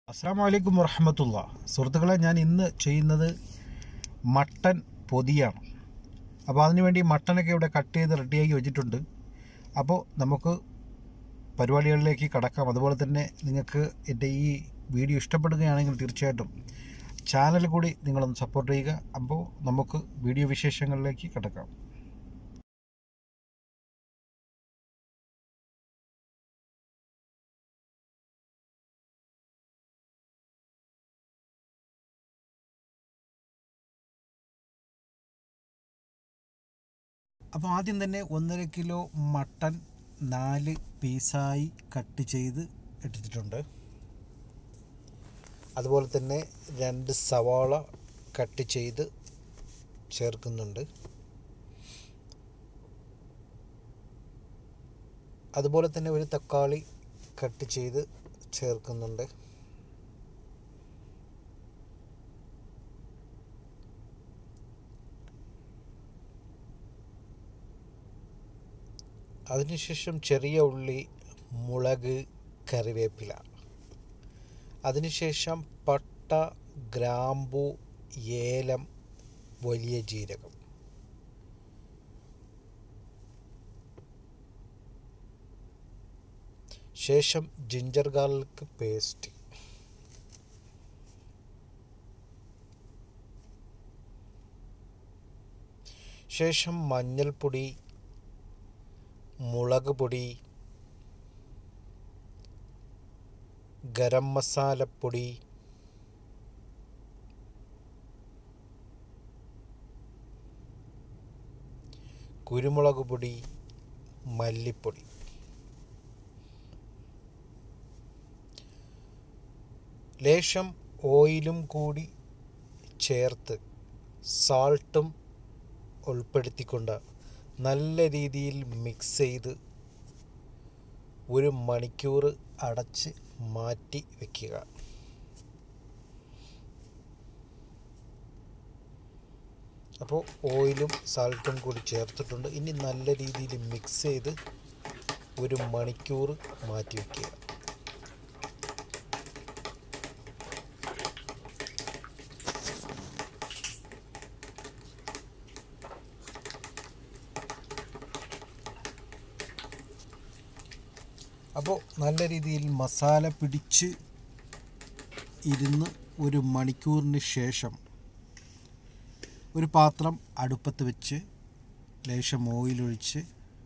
അസ്സാം വലൈക്കും വറഹമത്തുള്ള സുഹൃത്തുക്കളെ ഞാൻ ഇന്ന് ചെയ്യുന്നത് മട്ടൻ പൊതിയാണ് അപ്പോൾ അതിനുവേണ്ടി മട്ടനൊക്കെ ഇവിടെ കട്ട് ചെയ്ത് റെഡിയാക്കി വെച്ചിട്ടുണ്ട് അപ്പോൾ നമുക്ക് പരിപാടികളിലേക്ക് കടക്കാം അതുപോലെ തന്നെ നിങ്ങൾക്ക് എൻ്റെ ഈ വീഡിയോ ഇഷ്ടപ്പെടുകയാണെങ്കിൽ തീർച്ചയായിട്ടും ചാനൽ കൂടി നിങ്ങളൊന്ന് സപ്പോർട്ട് ചെയ്യുക അപ്പോൾ നമുക്ക് വീഡിയോ വിശേഷങ്ങളിലേക്ക് കടക്കാം അപ്പോൾ ആദ്യം തന്നെ ഒന്നര കിലോ മട്ടൻ നാല് പീസായി കട്ട് ചെയ്ത് എടുത്തിട്ടുണ്ട് അതുപോലെ തന്നെ രണ്ട് സവാള കട്ട് ചെയ്ത് ചേർക്കുന്നുണ്ട് അതുപോലെ തന്നെ ഒരു തക്കാളി കട്ട് ചെയ്ത് ചേർക്കുന്നുണ്ട് അതിനുശേഷം ചെറിയ ഉള്ളി മുളക് കറിവേപ്പില അതിനുശേഷം പട്ട ഗ്രാമ്പു ഏലം വലിയ ജീരകം ശേഷം ജിഞ്ചർ ഗാർലിക് പേസ്റ്റ് ശേഷം മഞ്ഞൾപ്പൊടി മുളക് പൊടി ഗരം മസാലപ്പൊടി കുരുമുളക് പൊടി മല്ലിപ്പൊടി ലേശം ഓയിലും കൂടി ചേർത്ത് സാൾട്ടും ഉൾപ്പെടുത്തിക്കൊണ്ട് നല്ല രീതിയിൽ മിക്സ് ചെയ്ത് ഒരു മണിക്കൂർ അടച്ച് മാറ്റി വയ്ക്കുക അപ്പോൾ ഓയിലും സാൾട്ടും കൂടി ചേർത്തിട്ടുണ്ട് ഇനി നല്ല രീതിയിൽ മിക്സ് ചെയ്ത് ഒരു മണിക്കൂർ മാറ്റി വയ്ക്കുക അപ്പോൾ നല്ല രീതിയിൽ മസാല പിടിച്ച് ഇരുന്ന് ഒരു മണിക്കൂറിന് ശേഷം ഒരു പാത്രം അടുപ്പത്ത് വെച്ച് ലേശം ഓയിലൊഴിച്ച്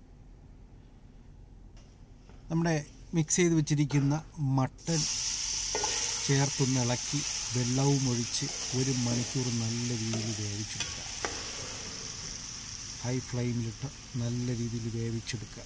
നമ്മുടെ മിക്സ് ചെയ്ത് വെച്ചിരിക്കുന്ന മട്ടൻ ചേർത്തൊന്ന് ഇളക്കി വെള്ളവും ഒഴിച്ച് ഒരു മണിക്കൂർ നല്ല രീതിയിൽ വേവിച്ചെടുക്കുക ഹൈ ഫ്ലെയിമിലിട്ട് നല്ല രീതിയിൽ വേവിച്ചെടുക്കുക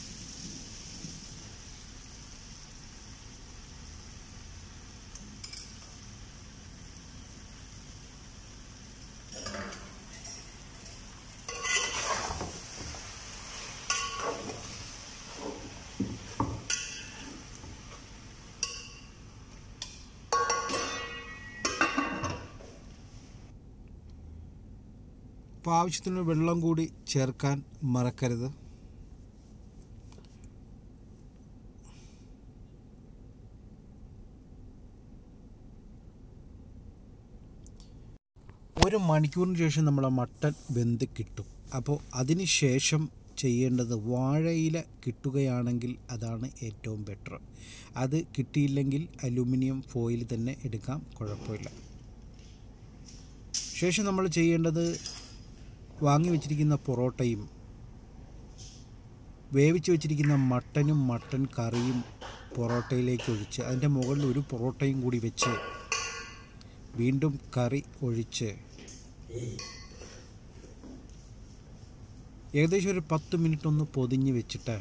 അപ്പോൾ ആവശ്യത്തിന് വെള്ളം കൂടി ചേർക്കാൻ മറക്കരുത് ഒരു മണിക്കൂറിന് ശേഷം നമ്മളെ മട്ടൻ വെന്ത് കിട്ടും അപ്പോൾ അതിന് ശേഷം ചെയ്യേണ്ടത് വാഴയില കിട്ടുകയാണെങ്കിൽ അതാണ് ഏറ്റവും ബെറ്റർ അത് കിട്ടിയില്ലെങ്കിൽ അലുമിനിയം ഫോയിൽ തന്നെ എടുക്കാം കുഴപ്പമില്ല ശേഷം നമ്മൾ ചെയ്യേണ്ടത് വാങ്ങി വെച്ചിരിക്കുന്ന പൊറോട്ടയും വേവിച്ച് വെച്ചിരിക്കുന്ന മട്ടനും മട്ടൻ കറിയും പൊറോട്ടയിലേക്ക് ഒഴിച്ച് അതിൻ്റെ മുകളിൽ ഒരു പൊറോട്ടയും കൂടി വെച്ച് വീണ്ടും കറി ഒഴിച്ച് ഏകദേശം ഒരു പത്ത് മിനിറ്റ് ഒന്ന് പൊതിഞ്ഞ് വെച്ചിട്ട്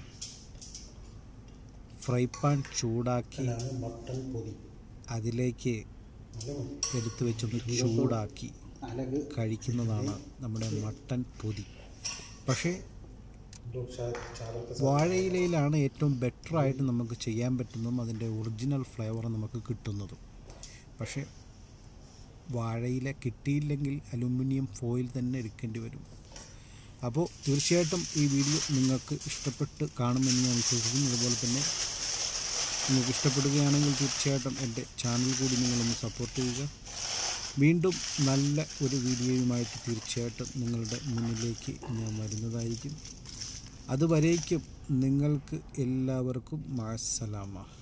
ഫ്രൈ പാൻ ചൂടാക്കി മട്ടൻ പൊതി അതിലേക്ക് എടുത്തു വെച്ചൊന്ന് ചൂടാക്കി അലക് കഴിക്കുന്നതാണ് നമ്മുടെ മട്ടൻ പൊതി പക്ഷേ ചാലക വാഴയിലയിലാണ് ഏറ്റവും ബെറ്റർ ആയിട്ട് നമുക്ക് ചെയ്യാൻ പറ്റുന്നതും അതിൻ്റെ ഒറിജിനൽ ഫ്ലേവർ നമുക്ക് കിട്ടുന്നതും പക്ഷേ വാഴയില കിട്ടിയില്ലെങ്കിൽ അലുമിനിയം ഫോയിൽ തന്നെ എടുക്കേണ്ടി വരും അപ്പോൾ തീർച്ചയായിട്ടും ഈ വീഡിയോ നിങ്ങൾക്ക് ഇഷ്ടപ്പെട്ട് കാണുമെന്ന് ഞാൻ വിശ്വസിക്കുന്നു അതുപോലെ തന്നെ നിങ്ങൾക്ക് ഇഷ്ടപ്പെടുകയാണെങ്കിൽ തീർച്ചയായിട്ടും എൻ്റെ ചാനൽ കൂടി നിങ്ങളൊന്ന് സപ്പോർട്ട് ചെയ്യുക വീണ്ടും നല്ല ഒരു വീഡിയോയുമായിട്ട് തീർച്ചയായിട്ടും നിങ്ങളുടെ മുന്നിലേക്ക് ഞാൻ വരുന്നതായിരിക്കും അതുവരേക്കും നിങ്ങൾക്ക് എല്ലാവർക്കും മാസലാമ